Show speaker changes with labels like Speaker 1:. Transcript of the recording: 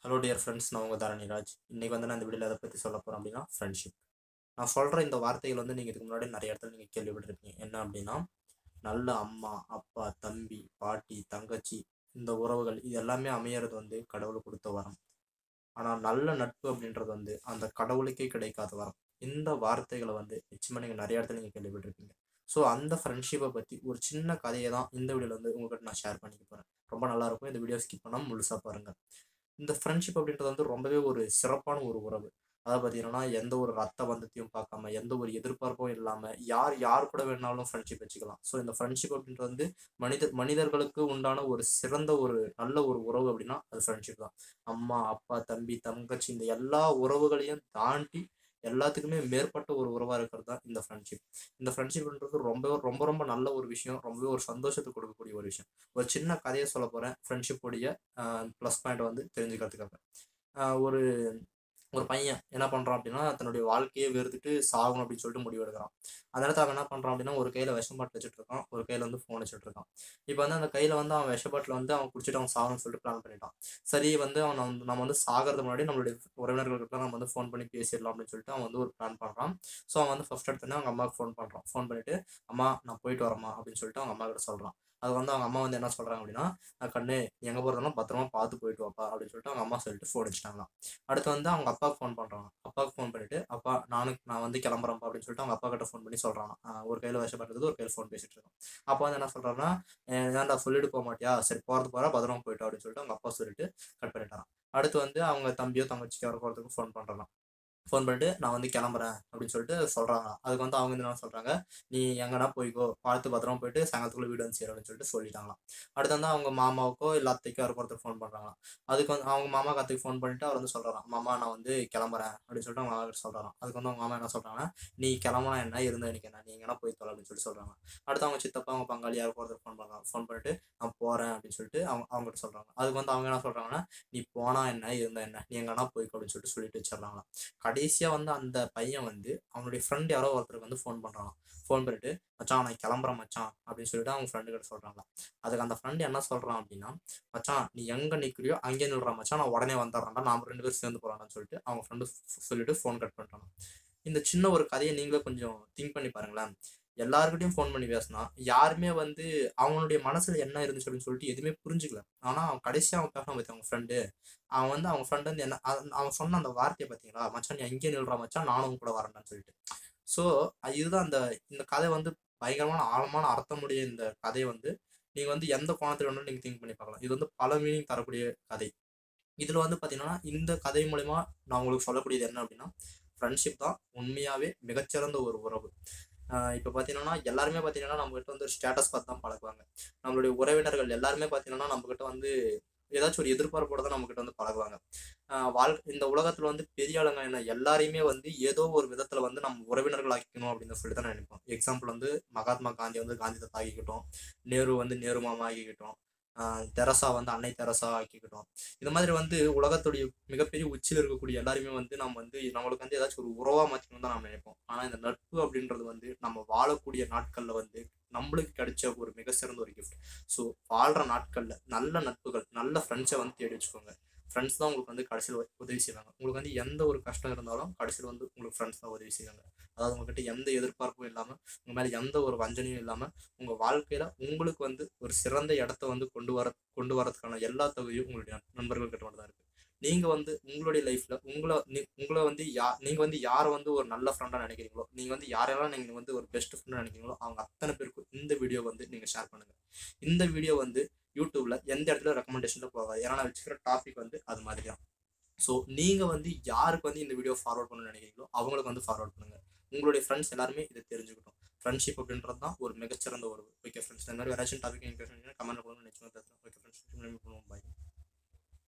Speaker 1: hello dear friends நான் உங்கள் தரணிராஜ் இன்றைக்கி வந்து நான் இந்த வீடியோவில் எதை பற்றி சொல்ல போகிறேன் அப்படின்னா ஃப்ரெண்ட்ஷிப் நான் சொல்கிற இந்த வார்த்தைகள் வந்து நீங்கள் இதுக்கு முன்னாடி நிறைய இடத்துல நீங்கள் கேள்விப்பட்டிருக்கீங்க என்ன அப்படின்னா நல்ல அம்மா அப்பா தம்பி பாட்டி தங்கச்சி இந்த உறவுகள் இது எல்லாமே அமையறது வந்து கடவுள் கொடுத்த வரம் ஆனால் நல்ல நட்பு அப்படின்றது வந்து அந்த கடவுளுக்கே கிடைக்காத வரம் இந்த வார்த்தைகளை வந்து நிச்சயமாக நீங்கள் நிறைய இடத்துல நீங்கள் கேள்விப்பட்டிருப்பீங்க ஸோ அந்த ஃப்ரெண்ட்ஷிப்பை பற்றி ஒரு சின்ன கதையை தான் இந்த வீடியோவில் வந்து உங்கள்கிட்ட நான் ஷேர் பண்ணிக்க போகிறேன் ரொம்ப நல்லா இருக்கும் இந்த வீடியோ ஸ்கிப் பண்ணாமல் முழுசாக பாருங்கள் இந்த ஃப்ரெண்ட்ஷிப் அப்படின்றது வந்து ரொம்பவே ஒரு சிறப்பான ஒரு உறவு அதாவது பார்த்தீங்கன்னா எந்த ஒரு ரத்த பந்தத்தையும் பார்க்காம எந்த ஒரு எதிர்பார்ப்பும் இல்லாமல் யார் யார் கூட வேணாலும் ஃப்ரெண்ட்ஷிப் வச்சுக்கலாம் ஸோ இந்த ஃப்ரெண்ட்ஷிப் அப்படின்றது வந்து மனித மனிதர்களுக்கு உண்டான ஒரு சிறந்த ஒரு நல்ல ஒரு உறவு அப்படின்னா அது ஃப்ரெண்ட்ஷிப் தான் அம்மா அப்பா தம்பி தங்கச்சி இந்த எல்லா உறவுகளையும் தாண்டி எல்லாத்துக்குமே மேற்பட்ட ஒரு உறவாக இருக்கிறது தான் இந்த ஃப்ரெண்ட்ஷிப் இந்த ஃப்ரெண்ட்ஷிப்ன்றது ரொம்ப ரொம்ப ரொம்ப நல்ல ஒரு விஷயம் ரொம்பவே ஒரு சந்தோஷத்தை கொடுக்கக்கூடிய ஒரு விஷயம் ஒரு சின்ன கதையை சொல்ல போகிறேன் ஃப்ரெண்ட்ஷிப்புடைய ப்ளஸ் பாயிண்ட் வந்து தெரிஞ்சுக்கிறதுக்காக ஆஹ் ஒரு ஒரு பையன் என்ன பண்ணுறான் அப்படின்னா தன்னுடைய வாழ்க்கையை வெறுத்துட்டு சாகணும் அப்படின்னு சொல்லிட்டு முடிவு எடுக்கிறான் அந்த இடத்துல அவன் என்ன பண்ணுறான் அப்படின்னா ஒரு கையில் விஷம் பாட்டில் வச்சுட்டு இருக்கான் ஒரு கையில் வந்து ஃபோன் வச்சுட்டு இருக்கான் இப்போ வந்து அந்த கையில் வந்து அவன் விஷ பாட்டில் வந்து அவன் குடிச்சிட்டு அவன் சாகணும்னு சொல்லிட்டு பிளான் பண்ணிட்டான் சரி வந்து அவன் வந்து நம்ம வந்து சாகிறது முன்னாடி நம்மளுடைய உறவினர்களுக்கு நம்ம வந்து ஃபோன் பண்ணி பேசிடலாம் அப்படின்னு சொல்லிட்டு அவன் வந்து ஒரு பிளான் பண்ணுறான் ஸோ அவன் வந்து ஃபர்ஸ்ட் எடுத்தோன்னே அவங்க அம்மாவுக்கு ஃபோன் பண்ணுறான் ஃபோன் பண்ணிட்டு அம்மா நான் போயிட்டு வரேம்மா அப்படின்னு சொல்லிட்டு அவங்க அம்மா கிட்ட சொல்கிறான் அது வந்து அவங்க அம்மா வந்து என்ன சொல்கிறாங்க அப்படின்னா "நான் கண்ணு நீ எங்கே போகிறதாலும் பத்திரமா பார்த்து போயிட்டு வாப்பா அப்படின்னு சொல்லிட்டு அவங்க அம்மா சொல்லிட்டு ஃபோன் வச்சுட்டாங்களாம் அடுத்து வந்து அவங்க அப்பாவுக்கு ஃபோன் பண்ணுறாங்க அப்பாவுக்கு ஃபோன் பண்ணிட்டு அப்பா நானும் நான் வந்து கிளம்புறேன்ப்பா அப்படின்னு சொல்லிட்டு அவங்க அப்பா கிட்ட ஃபோன் பண்ணி சொல்கிறாங்க ஒரு கையில் விஷப்படுறது ஒரு கையில் ஃபோன் பேசிட்டு இருக்கோம் அப்பா வந்து என்ன சொல்கிறாருன்னா ஏன்டா சொல்லிட்டு போக மாட்டியா சரி போகிறது போகிறா பத்திரமா போயிட்டு அப்படின்னு சொல்லிட்டு அவங்க அப்பா சொல்லிட்டு கட் பண்ணிட்டாராம் அடுத்து வந்து அவங்க தம்பியோ தங்கச்சிக்கோ யாரோ போகிறதுக்கு ஃபோன் பண்ணுறாங்க ஃபோன் பண்ணிட்டு நான் வந்து கிளம்புறேன் அப்படின்னு சொல்லிட்டு சொல்கிறாங்க அதுக்கு வந்து அவங்க வந்து என்ன சொல்கிறாங்க நீ எங்கன்னா போய்க்கோ பார்த்து பத்திரமா போயிட்டு சாயங்காலத்துக்குள்ள வீடு வந்து சேரும் அப்படின்னு சொல்லிட்டு சொல்லிட்டாங்களாம் அடுத்து வந்து அவங்க மாமாவுக்கோ இல்லை அத்தைக்கோ யாருக்கோ ஒருத்தர் ஃபோன் பண்ணுறாங்களாம் அதுக்கு வந்து அவங்க மாமா அத்தைக்கு ஃபோன் பண்ணிட்டு அவர் வந்து சொல்கிறாராம் மாமா நான் வந்து கிளம்புறேன் அப்படின்னு சொல்லிட்டு அவங்க மாமா கிட்ட சொல்கிறாராம் அதுக்கு வந்து அவங்க மாமா என்ன சொல்கிறாங்கன்னா நீ கிளம்புனா என்ன இருந்தா எனக்கு என்ன நீ எங்கன்னா போய் தொலை அப்படின்னு சொல்லிட்டு சொல்கிறாங்க அடுத்து அவங்க சித்தப்பா அவங்க பங்காளி யாருக்கோ ஒருத்தர் ஃபோன் பண்ணுறாங்க ஃபோன் பண்ணிட்டு நான் போகிறேன் அப்படின்னு சொல்லிட்டு அவங்க அவங்ககிட்ட சொல்கிறாங்க அதுக்கு வந்து அவங்க என்ன சொல்கிறாங்கன்னா நீ போனா என்ன இருந்தா என்ன நீ எங்கன்னா போய்க்கோ அப்படின்னு சொல்லிட்டு சொல்லிட்டு வச்சிடறாங்களாம் கடைசியாக வந்து அந்த பையன் வந்து அவனுடைய ஃப்ரெண்ட் யாரோ ஒருத்தருக்கு வந்து ஃபோன் பண்ணுறான் ஃபோன் பண்ணிட்டு மச்சான் நான் கிளம்புறேன் மச்சான் அப்படின்னு சொல்லிட்டு அவங்க ஃப்ரெண்டு கிட்ட சொல்கிறாங்களாம் அதுக்கு அந்த ஃப்ரெண்டு என்ன சொல்கிறான் அப்படின்னா மச்சான் நீ எங்கே நிற்கிறியோ அங்கே நில்றா மச்சான் நான் உடனே வந்துடுறேன்டா நாம ரெண்டு பேரும் சேர்ந்து போகிறான்னு சொல்லிட்டு அவங்க ஃப்ரெண்டு சொல்லிட்டு ஃபோன் கட் பண்ணிட்டாங்க இந்த சின்ன ஒரு கதையை நீங்களே கொஞ்சம் திங்க் பண்ணி பாருங்களேன் எல்லாருக்கிட்டையும் ஃபோன் பண்ணி பேசினா யாருமே வந்து அவனுடைய மனசுல என்ன இருந்துச்சு அப்படின்னு சொல்லிட்டு எதுவுமே புரிஞ்சுக்கல ஆனா அவன் கடைசியா அவன் பேசினா பத்தி அவங்க ஃப்ரெண்டு அவன் வந்து அவங்க ஃப்ரெண்ட் வந்து என்ன அவன் அவன் சொன்ன அந்த வார்த்தையை பார்த்தீங்களா மச்சான் நீ எங்கே நில்றா மச்சான் நானும் உன் கூட வரேன்டான்னு சொல்லிட்டு ஸோ இதுதான் அந்த இந்த கதை வந்து பயங்கரமான ஆழமான அர்த்தமுடைய இந்த கதையை வந்து நீங்க வந்து எந்த கோணத்துல வேணாலும் நீங்க திங்க் பண்ணி பார்க்கலாம் இது வந்து பல மீனிங் தரக்கூடிய கதை இதுல வந்து பாத்தீங்கன்னா இந்த கதை மூலயமா நான் உங்களுக்கு சொல்லக்கூடியது என்ன அப்படின்னா ஃப்ரெண்ட்ஷிப் தான் உண்மையாவே மிகச்சிறந்த ஒரு உறவு இப்போ பார்த்தீங்கன்னா எல்லாருமே பார்த்தீங்கன்னா நம்மகிட்ட வந்து ஒரு ஸ்டேட்டஸ் பார்த்து தான் பழகுவாங்க நம்மளுடைய உறவினர்கள் எல்லாருமே பார்த்தீங்கன்னா நம்மகிட்ட வந்து ஏதாச்சும் ஒரு எதிர்பார்ப்போட தான் நம்மகிட்ட வந்து பழகுவாங்க வாழ் இந்த உலகத்துல வந்து பெரிய ஆளுங்க என்ன எல்லாரையுமே வந்து ஏதோ ஒரு விதத்துல வந்து நம்ம உறவினர்கள் ஆக்கிக்கணும் அப்படின்னு சொல்லி தான் நினைப்போம் எக்ஸாம்பிள் வந்து மகாத்மா காந்தி வந்து காந்தி தத்தா ஆக்கிக்கிட்டோம் நேரு வந்து நேரு மாமா ஆக்கிக்கிட்டோம் தெரசா வந்து அன்னை தெரசா ஆக்கிக்கிட்டோம் இந்த மாதிரி வந்து உலகத்துடைய மிகப்பெரிய உச்சியில் இருக்கக்கூடிய எல்லாருமே வந்து நம்ம வந்து நம்மளுக்கு வந்து ஏதாச்சும் ஒரு உறவா மாற்றணும் தான் நம்ம நினைப்போம் ஆனா இந்த நட்பு அப்படின்றது வந்து நம்ம வாழக்கூடிய நாட்கள்ல வந்து நம்மளுக்கு கிடைச்ச ஒரு மிக சிறந்த ஒரு கிஃப்ட் ஸோ வாழ்ற நாட்கள்ல நல்ல நட்புகள் நல்ல ஃப்ரெண்ட்ஸை வந்து தேடி வச்சுக்கோங்க ஃப்ரெண்ட்ஸ் தான் உங்களுக்கு வந்து கடைசியில் உதவி செய்வாங்க உங்களுக்கு வந்து எந்த ஒரு கஷ்டம் இருந்தாலும் கடைசியில் வந்து உங்களுக்கு ஃப்ரெண்ட்ஸ் தான் உதவி செய்வாங்க அதாவது உங்ககிட்ட எந்த எதிர்பார்ப்பும் இல்லாமல் உங்க மேலே எந்த ஒரு வஞ்சனையும் இல்லாமல் உங்கள் வாழ்க்கையில் உங்களுக்கு வந்து ஒரு சிறந்த இடத்த வந்து கொண்டு வர கொண்டு வரதுக்கான எல்லா தகுதியும் உங்களுடைய நண்பர்கள் கிட்ட மட்டும் தான் இருக்குது நீங்கள் வந்து உங்களுடைய லைஃப்பில் உங்களை நீ உங்களை வந்து யா நீங்கள் வந்து யாரை வந்து ஒரு நல்ல ஃப்ரெண்டாக நினைக்கிறீங்களோ நீங்கள் வந்து யாரெல்லாம் நீங்கள் வந்து ஒரு பெஸ்ட் ஃப்ரெண்டாக நினைக்கிறீங்களோ அவங்க அத்தனை பேருக்கும் இந்த வீடியோ வந்து நீங்கள் ஷேர் பண்ணுங்கள் இந்த வீடியோ வந்து யூடியூப்ல எந்த இடத்துல ரெக்கமெண்டேஷன்ல போகாது ஏன்னா நான் வச்சுக்கிற டாபிக் வந்து அது மாதிரி தான் ஸோ நீங்கள் வந்து யாருக்கு வந்து இந்த வீடியோ ஃபார்வர்ட் பண்ணணும்னு நினைக்கிறீங்களோ அவங்களுக்கு வந்து ஃபார்வர்ட் பண்ணுங்க உங்களுடைய ஃப்ரெண்ட்ஸ் எல்லாருமே இதை தெரிஞ்சுக்கிட்டோம் ஃப்ரெண்ட்ஷிப் அப்படின்றது தான் ஒரு மிகச்சிறந்த ஒரு ஓகே ஃப்ரெண்ட்ஸ் இந்த மாதிரி வேறாச்சும் டாபிக் கமெண்ட் பண்ணுங்க நிச்சயமாக பேசுகிறேன் ஓகே ஃப்ரெண்ட்ஸ் பண்ணுவோம் பாய்